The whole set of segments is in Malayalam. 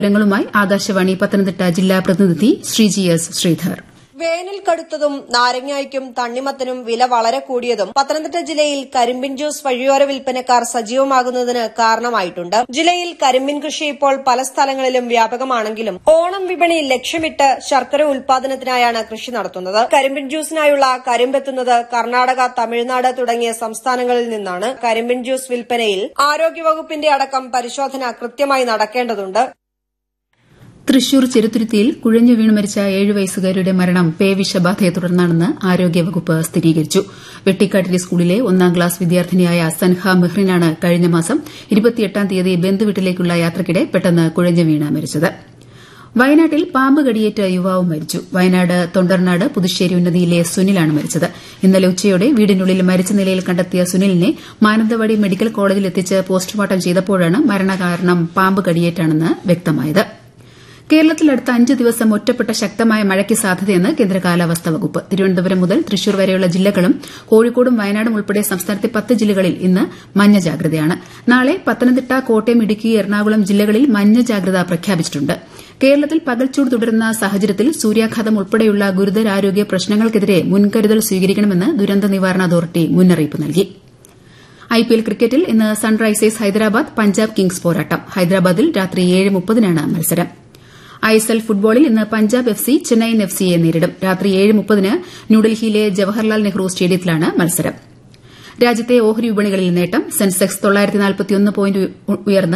വിവരങ്ങളുമായി ആകാശവാണി പത്തനംതിട്ട ജില്ലാ പ്രതിനിധി ശ്രീജി എസ് ശ്രീധർ വേനൽ കടുത്തതും നാരങ്ങായ്ക്കും തണ്ണിമത്തനും വില വളരെ കൂടിയതും പത്തനംതിട്ട ജില്ലയിൽ കരിമ്പിൻ ജ്യൂസ് വഴിയോര വിൽപ്പനക്കാർ സജീവമാകുന്നതിന് കാരണമായിട്ടുണ്ട് ജില്ലയിൽ കരിമ്പിൻ കൃഷി ഇപ്പോൾ പല സ്ഥലങ്ങളിലും വ്യാപകമാണെങ്കിലും ഓണം വിപണി ലക്ഷ്യമിട്ട് ശർക്കര ഉൽപാദനത്തിനായാണ് കൃഷി നടത്തുന്നത് കരിമ്പിൻ ജ്യൂസിനായുള്ള കരിമ്പെത്തുന്നത് കർണാടക തമിഴ്നാട് തുടങ്ങിയ സംസ്ഥാനങ്ങളിൽ നിന്നാണ് കരിമ്പിൻ ജ്യൂസ് വിൽപ്പനയിൽ ആരോഗ്യവകുപ്പിന്റെ അടക്കം പരിശോധന കൃത്യമായി നടക്കേണ്ടതുണ്ട് തൃശൂർ ചെറുത്തുരുത്തിയിൽ കുഴഞ്ഞു വീണു മരിച്ച ഏഴു വയസ്സുകാരിയുടെ മരണം പേവിഷബാധയെ തുടർന്നാണെന്ന് ആരോഗ്യവകുപ്പ് സ്ഥിരീകരിച്ചു വെട്ടിക്കാട്ടിരി സ്കൂളിലെ ഒന്നാം ക്ലാസ് വിദ്യാർത്ഥിനിയായ സൻഹ മെഹ്റിനാണ് കഴിഞ്ഞ മാസം ഇരുപത്തിയെട്ടാം തീയതി ബന്ധുവീട്ടിലേക്കുള്ള യാത്രയ്ക്കിടെ പെട്ടെന്ന് കുഴഞ്ഞു വീണ് മരിച്ചത് വയനാട്ടിൽ പാമ്പ് കടിയേറ്റ് യുവാവ് മരിച്ചു വയനാട് തൊണ്ടർനാട് പുതുശ്ശേരി ഉന്നതിയിലെ സുനിലാണ് മരിച്ചത് ഇന്നലെ ഉച്ചയോടെ വീടിനുള്ളിൽ മരിച്ച നിലയിൽ കണ്ടെത്തിയ സുനിലിനെ മാനന്തവാടി മെഡിക്കൽ കോളേജിൽ എത്തിച്ച് പോസ്റ്റ്മോർട്ടം ചെയ്തപ്പോഴാണ് മരണകാരണം പാമ്പ് കടിയേറ്റാണെന്ന് വ്യക്തമായത് കേരളത്തിൽ അടുത്ത അഞ്ച് ദിവസം ഒറ്റപ്പെട്ട ശക്തമായ മഴയ്ക്ക് സാധ്യതയെന്ന് കേന്ദ്ര കാലാവസ്ഥാ വകുപ്പ് തിരുവനന്തപുരം മുതൽ തൃശൂർ വരെയുള്ള ജില്ലകളും കോഴിക്കോടും വയനാടും ഉൾപ്പെടെ സംസ്ഥാനത്തെ പത്ത് ജില്ലകളിൽ ഇന്ന് മഞ്ഞ ജാഗ്രതയാണ് നാളെ പത്തനംതിട്ട കോട്ടയം ഇടുക്കി എറണാകുളം ജില്ലകളിൽ മഞ്ഞ ജാഗ്രത പ്രഖ്യാപിച്ചിട്ടുണ്ട് കേരളത്തിൽ പകൽച്ചൂട് തുടരുന്ന സാഹചര്യത്തിൽ സൂര്യാഘാതം ഉൾപ്പെടെയുള്ള ഗുരുതരാരോഗ്യ പ്രശ്നങ്ങൾക്കെതിരെ മുൻകരുതൽ സ്വീകരിക്കണമെന്ന് ദുരന്ത നിവാരണ അതോറിറ്റി മുന്നറിയിപ്പ് നൽകി ഐപിഎൽ ക്രിക്കറ്റിൽ ഇന്ന് സൺറൈസേഴ്സ് ഹൈദരാബാദ് പഞ്ചാബ് കിങ്സ് പോരാട്ടം ഹൈദരാബാദിൽ രാത്രി ഏഴ് മുപ്പതിനാണ് മത്സരം ഐഎസ്എൽ ഫുട്ബോളിൽ ഇന്ന് Punjab F C Chennaiyin F സിയെ നേരിടും രാത്രി ഏഴ് മുപ്പതിന് ന്യൂഡൽഹിയിലെ ജവഹർലാൽ നെഹ്റു സ്റ്റേഡിയത്തിലാണ് മത്സരം രാജ്യത്തെ ഓഹരി വിപണികളിൽ നേട്ടം സെൻസെക്സ് പോയിന്റ് ഉയർന്ന്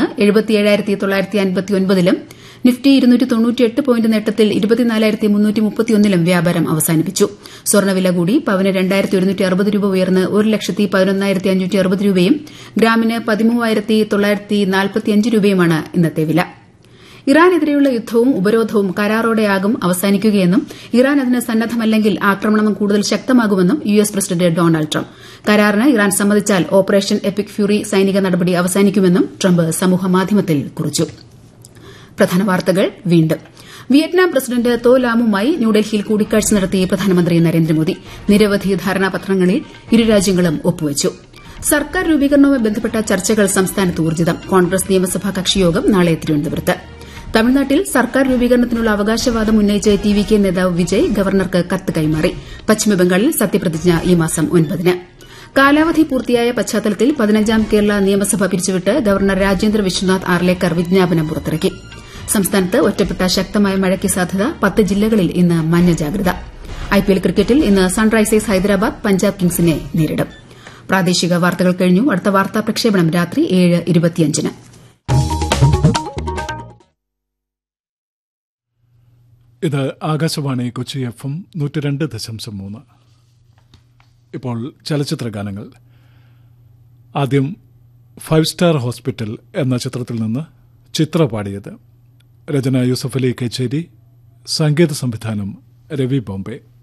ലും നിഫ്റ്റി പോയിന്റ് നേട്ടത്തിൽ ലും വ്യാപാരം അവസാനിപ്പിച്ചു സ്വർണ്ണവില കൂടി പവന് രൂപ ഉയർന്ന് ഒരു ലക്ഷത്തി പതിനൊന്നായിരത്തി അഞ്ഞൂറ്റി അറുപത് രൂപയും ഗ്രാമിന് പതിമൂവായിരത്തി തൊള്ളായിരത്തി നാൽപ്പത്തിയഞ്ച് രൂപയുമാണ് ഇന്നത്തെ വില ഇറാനെതിരെയുള്ള യുദ്ധവും ഉപരോധവും കരാറോടെയാകും അവസാനിക്കുകയെന്നും ഇറാൻ അതിന് സന്നദ്ധമല്ലെങ്കിൽ ആക്രമണം കൂടുതൽ ശക്തമാകുമെന്നും U S president Donald Trump കരാറിന് ഇറാൻ സമ്മതിച്ചാൽ ഓപ്പറേഷൻ എപ്പിക് ഫ്യൂറി സൈനിക നടപടി അവസാനിക്കുമെന്നും ട്രംപ് സമൂഹമാധ്യമത്തിൽ കുറിച്ചു പ്രധാന വാർത്തകൾ വീണ്ടും വിയറ്റ്നാം പ്രസിഡന്റ് തോ ലാമുമായി ന്യൂഡൽഹിയിൽ കൂടിക്കാഴ്ച നടത്തി പ്രധാനമന്ത്രി നരേന്ദ്രമോദി നിരവധി ധാരണാപത്രങ്ങളിൽ ഇരു രാജ്യങ്ങളും ഒപ്പുവച്ചു സർക്കാർ രൂപീകരണവുമായി ബന്ധപ്പെട്ട ചർച്ചകൾ സംസ്ഥാനത്ത് ഊർജ്ജിതം കോൺഗ്രസ് നിയമസഭാ കക്ഷിയോഗം നാളെ തിരുവനന്തപുരത്ത് തമിഴ്നാട്ടിൽ സർക്കാർ രൂപീകരണത്തിനുള്ള അവകാശവാദം ഉന്നയിച്ച് ടി വി കെ നേതാവ് വിജയ് ഗവർണർക്ക് കത്ത് കൈമാറി പശ്ചിമബംഗാളിൽ സത്യപ്രതിജ്ഞ ഈ മാസം ഒൻപതിന് കാലാവധി പൂർത്തിയായ പശ്ചാത്തലത്തിൽ പതിനഞ്ചാം കേരള നിയമസഭ പിരിച്ചുവിട്ട് ഗവർണർ രാജേന്ദ്ര വിശ്വനാഥ് ആർലേക്കർ വിജ്ഞാപനം പുറത്തിറക്കി സംസ്ഥാനത്ത് ഒറ്റപ്പെട്ട ശക്തമായ മഴയ്ക്ക് സാധ്യത പത്ത് ജില്ലകളിൽ ഇന്ന് മഞ്ഞ ജാഗ്രത ഐപിഎൽ ക്രിക്കറ്റിൽ ഇന്ന് സൺറൈസേഴ്സ് ഹൈദരാബാദ് പഞ്ചാബ് കിങ്സിനെ നേരിടും പ്രാദേശിക വാർത്തകൾ കഴിഞ്ഞു അടുത്ത വാർത്താ പ്രക്ഷേപണം രാത്രി ഏഴ് ഇരുപത്തിയഞ്ചിന് ഇത് ആകാശവാണി കൊച്ചി എഫ് എം നൂറ്റി രണ്ട് ദശാംശം മൂന്ന് ഇപ്പോൾ ചലച്ചിത്ര ഗാനങ്ങൾ ആദ്യം ഫൈവ് സ്റ്റാർ ഹോസ്പിറ്റൽ എന്ന ചിത്രത്തിൽ നിന്ന് ചിത്ര പാടിയത് രചന യൂസഫ് അലി കച്ചേരി സംഗീത സംവിധാനം രവി ബോംബെ